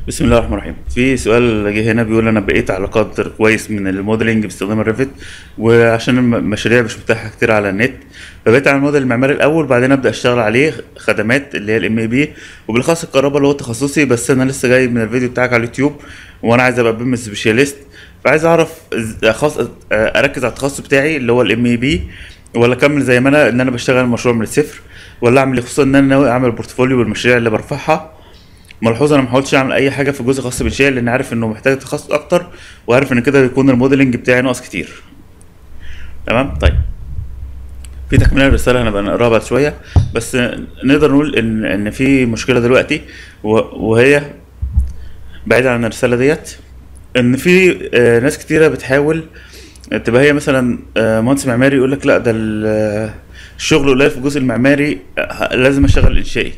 بسم الله الرحمن الرحيم في سؤال جه هنا بيقول انا بقيت على قدر كويس من الموديلنج باستخدام الريفت وعشان الم- المشاريع مش متاحه كتير على النت فبقيت على الموديل المعماري الاول بعدين ابدا اشتغل عليه خدمات اللي هي الام اي بي وبالاخص الكهرباء اللي هو تخصصي بس انا لسه جاي من الفيديو بتاعك على اليوتيوب وانا عايز ابقى بيم سبيشاليست فعايز اعرف إز- أخص... اركز على التخصص بتاعي اللي هو الام اي بي ولا اكمل زي ما انا ان انا بشتغل مشروع من الصفر ولا اعمل إيه؟ خصوصا ان انا ناوي اعمل بورتفوليو بالمشاريع اللي برفعها ملحوظه انا ما حاولتش اعمل اي حاجه في جزء خاص بالانشاء لان عارف انه محتاج تخصص اكتر وعارف ان كده بيكون الموديلنج بتاعي ناقص كتير تمام طيب في تكمله الرساله هنبقى نقراها بعد شويه بس نقدر نقول ان ان في مشكله دلوقتي و- وهي بعيد عن الرساله ديت ان في آه، ناس كتيره بتحاول تبقى هي مثلا آه، مهندس معماري يقول لك لا ده ال- الشغل قليل في الجزء المعماري آه، لازم اشتغل انشائي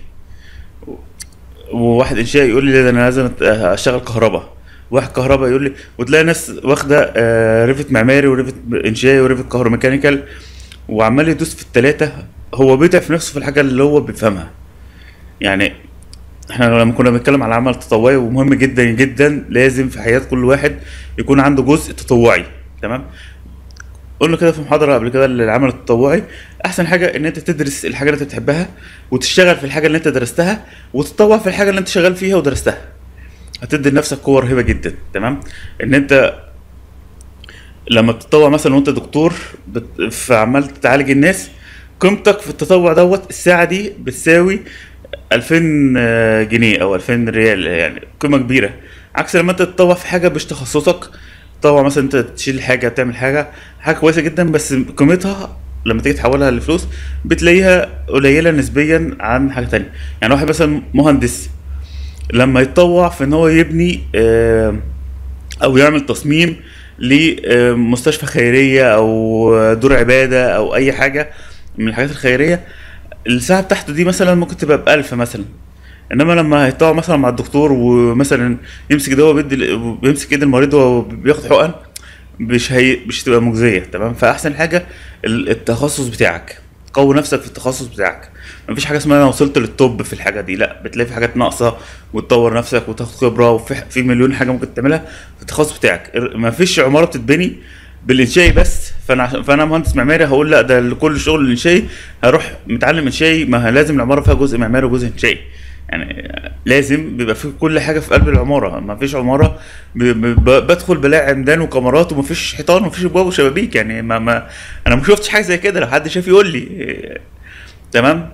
وواحد انشائي يقول لي لا ده انا لازم أت- اشتغل كهرباء واحد كهرباء يقول لي وتلاقي ناس واخده آه، ريفت معماري وريفت انشائي وريفت كهروميكانيكال وعمال يدوس في التلاتة هو بيتعب في نفسه في الحاجه اللي هو بيفهمها يعني احنا لما كنا بنتكلم على عمل تطوعي ومهم جدا جدا لازم في حياه كل واحد يكون عنده جزء تطوعي تمام قلنا كده في محاضره قبل كده للعمل التطوعي احسن حاجه ان انت تدرس الحاجه اللي انت بتحبها وتشتغل في الحاجه اللي انت درستها وتتطوع في الحاجه اللي انت شغال فيها ودرستها هتدي لنفسك قوه رهيبه جدا تمام ان انت لما بتتطوع مثلا وانت دكتور بت... فعمال تعالج الناس قيمتك في التطوع دوت الساعه دي بتساوي 2000 آه، جنيه او 2000 ريال يعني قيمه كبيره عكس لما انت تتطوع في حاجه مش تخصصك تطوع مثلا انت تشيل حاجه تعمل حاجه حاجه كويسه جدا بس قيمتها لما تيجي تحولها لفلوس بتلاقيها قليله نسبيا عن حاجه تانية يعني واحد مثلا مهندس لما يتطوع في ان هو يبني آه، او يعمل تصميم لمستشفى خيريه او دور عباده او اي حاجه من الحاجات الخيريه الساعه بتاعته دي مثلا ممكن تبقى بألف مثلا انما لما هيتطوع مثلا مع الدكتور ومثلا يمسك ده وبيدي بيمسك ايد المريض وهو بياخد حقن مش هي مش هتبقى مجزيه تمام فاحسن حاجه ال- التخصص بتاعك قوي نفسك في التخصص بتاعك مفيش حاجه اسمها انا وصلت للتوب في الحاجه دي لا بتلاقي في حاجات ناقصه وتطور نفسك وتاخد خبره وفي في مليون حاجه ممكن تعملها في التخصص بتاعك ار- مفيش عماره بتتبني بالانشائي بس فانا عشان فانا مهندس معماري هقول لا ده لكل شغل الانشائي هروح متعلم انشائي ما هي لازم العماره فيها جزء معماري وجزء انشائي يعني لازم بيبقى في كل حاجه في قلب العماره ما فيش عماره ب- ب- ب- بدخل بلاقي عمدان وكاميرات وما فيش حيطان وما فيش ابواب وشبابيك يعني ما, ما انا ما شفتش حاجه زي كده لو حد شاف يقول لي تمام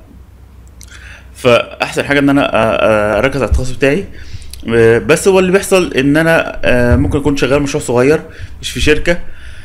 فاحسن حاجه ان انا أ- أ- اركز على التخصص بتاعي آه، بس هو اللي بيحصل ان انا آه، ممكن اكون شغال مشروع صغير مش في شركه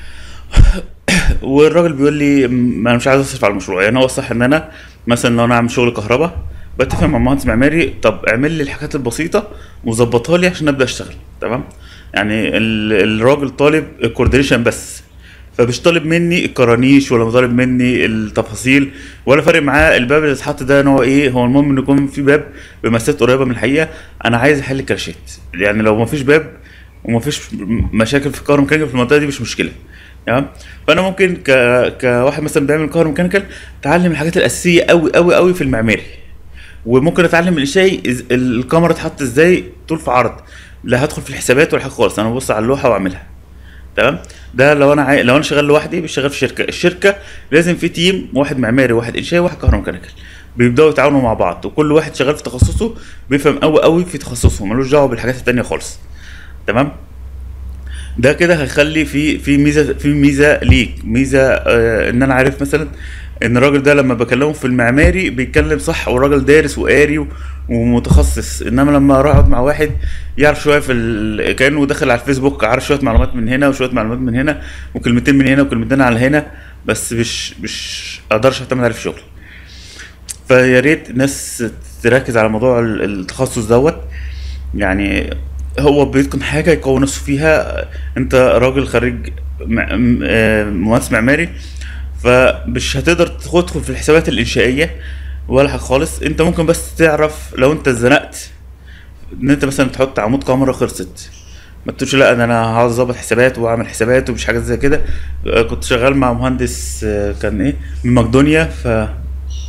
والراجل بيقول لي م- انا مش عايز اصرف على المشروع يعني هو الصح ان انا مثلا لو انا عامل شغل كهرباء بتفق مع مهندس معماري طب اعمل لي الحاجات البسيطه وظبطها لي عشان ابدا اشتغل تمام يعني ال- الراجل طالب الكوردينيشن بس فمش طالب مني الكرانيش ولا طالب مني التفاصيل ولا فارق معاه الباب اللي اتحط ده نوع ايه هو المهم ان يكون في باب بمسافات قريبه من الحقيقه انا عايز احل الكراشات يعني لو ما فيش باب وما فيش مشاكل في الكهرباء ميكانيكال في المنطقه دي مش مشكله تمام فانا ممكن ك... كواحد مثلا بيعمل كهرباء ميكانيكال اتعلم الحاجات الاساسيه قوي قوي قوي في المعماري وممكن اتعلم الشيء إز... الكاميرا تحط ازاي طول في عرض لا هدخل في الحسابات ولا حاجه خالص انا ببص على اللوحه واعملها تمام ده لو انا عاي... لو انا شغال لوحدي مش شغال في شركه الشركه لازم في تيم واحد معماري واحد انشائي واحد كهرباء ميكانيكال بيبداوا يتعاونوا مع بعض وكل واحد شغال في تخصصه بيفهم قوي قوي في تخصصه ملوش دعوه بالحاجات التانية خالص تمام ده كده هيخلي في في ميزه في ميزه ليك ميزه آه ان انا عارف مثلا ان الراجل ده لما بكلمه في المعماري بيتكلم صح والراجل دارس وقاري و- ومتخصص انما لما اروح اقعد مع واحد يعرف شويه في ال... كانه داخل على الفيسبوك عارف شويه معلومات من هنا وشويه معلومات من هنا وكلمتين من هنا وكلمتين على هنا بس مش مش اقدرش اعتمد عليه في شغلي فيا ريت الناس تركز على موضوع ال- التخصص دوت يعني هو بيتقن حاجه يقوي نفسه فيها انت راجل خريج مع- م- آه، مهندس معماري فمش هتقدر تدخل في الحسابات الانشائيه ولا حاجه خالص انت ممكن بس تعرف لو انت اتزنقت ان انت مثلا تحط عمود كاميرا خلصت ما تقولش لا ده انا هقعد اظبط حسابات واعمل حسابات ومش حاجات زي كده آه، كنت شغال مع مهندس آه، كان ايه من مقدونيا ف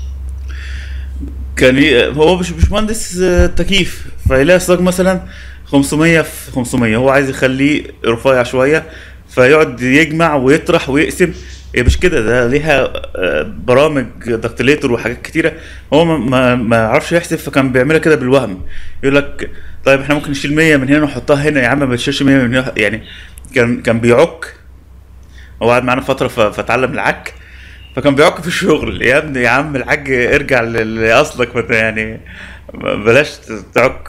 كان ي- هو مش مش مهندس آه، تكييف فيلاقي صاج مثلا 500 في 500 هو عايز يخليه رفيع شويه فيقعد يجمع ويطرح ويقسم هي مش كده ده ليها آه، برامج دكتليتور وحاجات كتيره هو ما ما ما يعرفش يحسب فكان بيعملها كده بالوهم يقول لك طيب احنا ممكن نشيل 100 من هنا ونحطها هنا يا عم ما تشيلش 100 من هنا يعني كان كان بيعك هو قعد معانا فتره ف- فاتعلم العك فكان بيعك في الشغل يا ابني يا عم العج ارجع ل- لاصلك ما ت- يعني بلاش تعك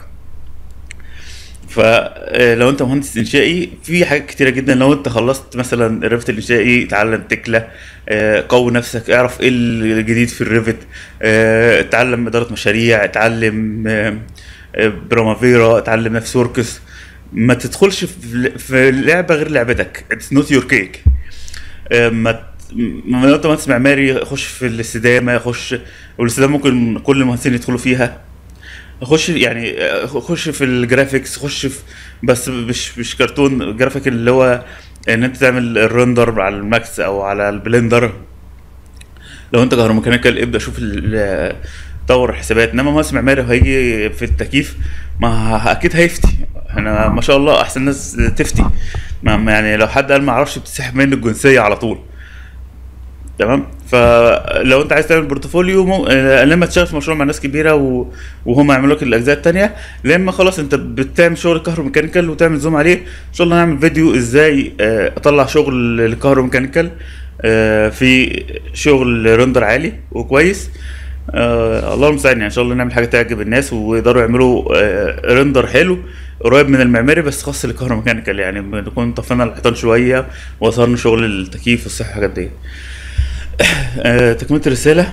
فلو انت مهندس انشائي في حاجات كتيره جدا لو انت خلصت مثلا الريفت الانشائي اتعلم تكلا آه، قوي نفسك اعرف ايه الجديد في الريفت آه، اتعلم اداره مشاريع اتعلم آه، آه، برامافيرا اتعلم نفس وركس ما تدخلش في في لعبه غير لعبتك اتس نوت يور كيك ما ت- ما لو انت مهندس معماري خش في الاستدامه خش والاستدامه ممكن كل المهندسين يدخلوا فيها خش يعني خش في الجرافيكس خش في بس مش مش كرتون الجرافيك اللي هو ان انت تعمل الرندر على الماكس او على البلندر لو انت كهروميكانيكال ابدا شوف ال- طور الحسابات انما مهندس معماري هيجي في التكييف ما ه- اكيد هيفتي احنا ما شاء الله احسن ناس تفتي ما ما يعني لو حد قال ما اعرفش بتسحب منه الجنسيه على طول تمام فلو انت عايز تعمل بورتفوليو مو... آه، لما تشتغل في مشروع مع ناس كبيره و... وهم يعملوا لك الاجزاء التانية لما خلاص انت بتعمل شغل كهروميكانيكال وتعمل زوم عليه ان شاء الله نعمل فيديو ازاي آه، اطلع شغل الكهروميكانيكال آه، في شغل رندر عالي وكويس آه الله المستعان يعني ان شاء الله نعمل حاجه تعجب الناس ويقدروا يعملوا آه رندر حلو قريب من المعماري بس خاص للكهروميكانيكال يعني نكون طفينا الحيطان شويه وصلنا شغل التكييف والصحه والحاجات دي آه، تكملة الرسالة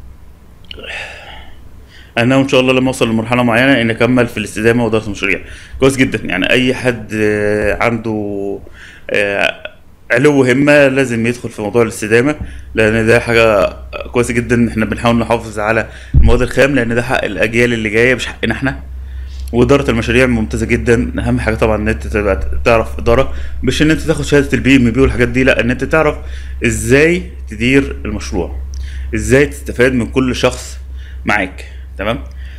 أنا إن شاء الله لما أوصل لمرحلة معينة إن أكمل في الاستدامة وإدارة المشاريع كويس جدا يعني أي حد آه، عنده آه، علو همة لازم يدخل في موضوع الاستدامة لأن ده حاجة كويسة جدا إحنا بنحاول نحافظ على المواد الخام لأن ده حق الأجيال اللي جاية مش حقنا إحنا وإدارة المشاريع ممتازة جدا أهم حاجة طبعا إن أنت تبقى تعرف إدارة مش إن أنت تاخد شهادة البي إم بي والحاجات دي لا إن أنت تعرف إزاي تدير المشروع إزاي تستفاد من كل شخص معاك تمام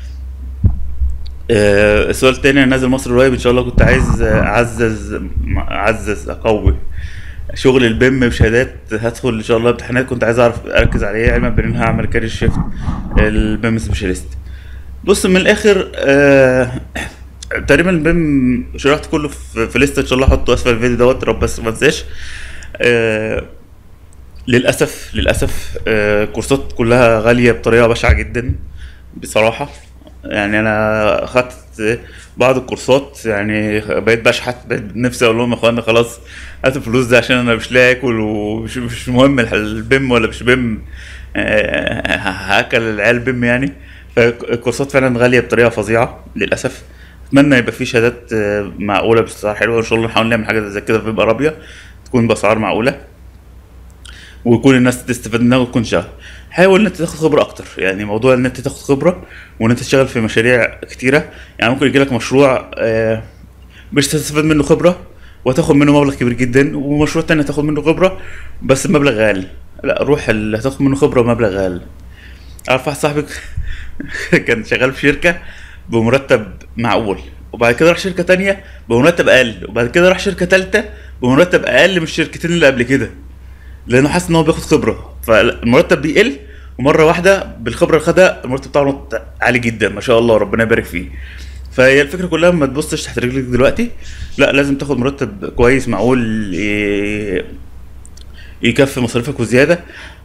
آه السؤال التاني انا نازل مصر قريب ان شاء الله كنت عايز آه، اعزز اعزز اقوي شغل البيم بشهادات هدخل ان شاء الله امتحانات كنت عايز اعرف اركز عليه علما بانها هعمل كارير شيفت البيم سبيشاليست بص من الاخر آه تقريبا البيم شرحت كله في, في لسته ان شاء الله احطه اسفل الفيديو دوت رب بس ما انساش آه للاسف للاسف آه كورسات كلها غاليه بطريقه بشعه جدا بصراحه يعني انا خدت بعض الكورسات يعني بقيت بشحت بقيت نفسي اقول لهم يا اخوانا خلاص هاتوا الفلوس دي عشان انا مش لاقي اكل ومش مش مهم البيم ولا مش بيم آه، هاكل العيال بيم يعني فالكورسات فعلا غاليه بطريقه فظيعه للاسف اتمنى يبقى في شهادات آه، معقوله باسعار حلوه ان شاء الله نحاول نعمل حاجه زي كده في بيبقى رابيه تكون باسعار معقوله ويكون الناس تستفاد منها وتكون شغال حاول ان انت تاخد خبره اكتر يعني موضوع ان انت تاخد خبره وان انت تشتغل في مشاريع كتيره يعني ممكن يجيلك مشروع آه، مش تستفاد منه خبره وتاخد منه مبلغ كبير جدا ومشروع تاني تاخد منه خبره بس مبلغ اقل لا روح اللي هتاخد منه خبره ومبلغ اقل عارف واحد صاحبي كان شغال في شركه بمرتب معقول وبعد كده راح شركه تانية بمرتب اقل وبعد كده راح شركه تالتة بمرتب اقل من الشركتين اللي قبل كده لانه حاسس ان هو بياخد خبره فالمرتب بيقل ومره واحده بالخبره اللي خدها المرتب بتاعه نط عالي جدا ما شاء الله ربنا يبارك فيه فهي الفكره كلها ما تبصش تحت رجلك دلوقتي لا لازم تاخد مرتب كويس معقول ي- يكفي مصاريفك وزياده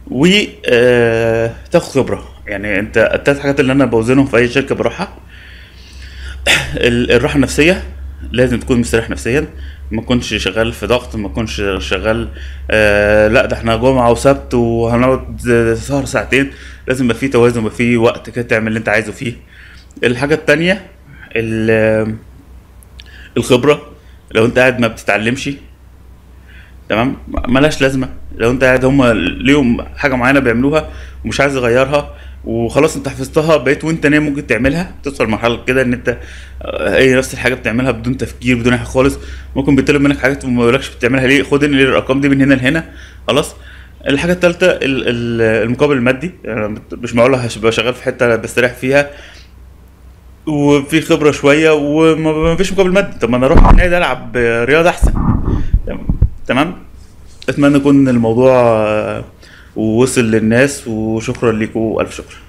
وتاخد خبره يعني انت التلات حاجات اللي انا بوزنهم في اي شركه بروحها ال- الراحه النفسيه لازم تكون مستريح نفسيا ما تكونش شغال في ضغط ما تكونش شغال آه لا ده احنا جمعه وسبت وهنقعد سهر ساعتين لازم يبقى في توازن يبقى في وقت كده تعمل اللي انت عايزه فيه الحاجه التانية ال- الخبره لو انت قاعد ما بتتعلمش تمام ملهاش لازمه لو انت قاعد هم ليهم حاجه معينه بيعملوها ومش عايز يغيرها وخلاص انت حفظتها بقيت وانت نايم ممكن تعملها توصل لمرحله كده ان انت آه، اي نفس الحاجه بتعملها بدون تفكير بدون اي حاجه خالص ممكن بيطلب منك حاجات وما يقولكش بتعملها ليه خد انقل الارقام دي من هنا لهنا خلاص الحاجه الثالثه المقابل المادي يعني مش معقول هبقى شغال في حته بستريح فيها وفي خبره شويه وما فيش مقابل مادي طب ما انا اروح النادي العب رياضه احسن تمام اتمنى يكون الموضوع آه، وصل للناس وشكرا لكم الف شكر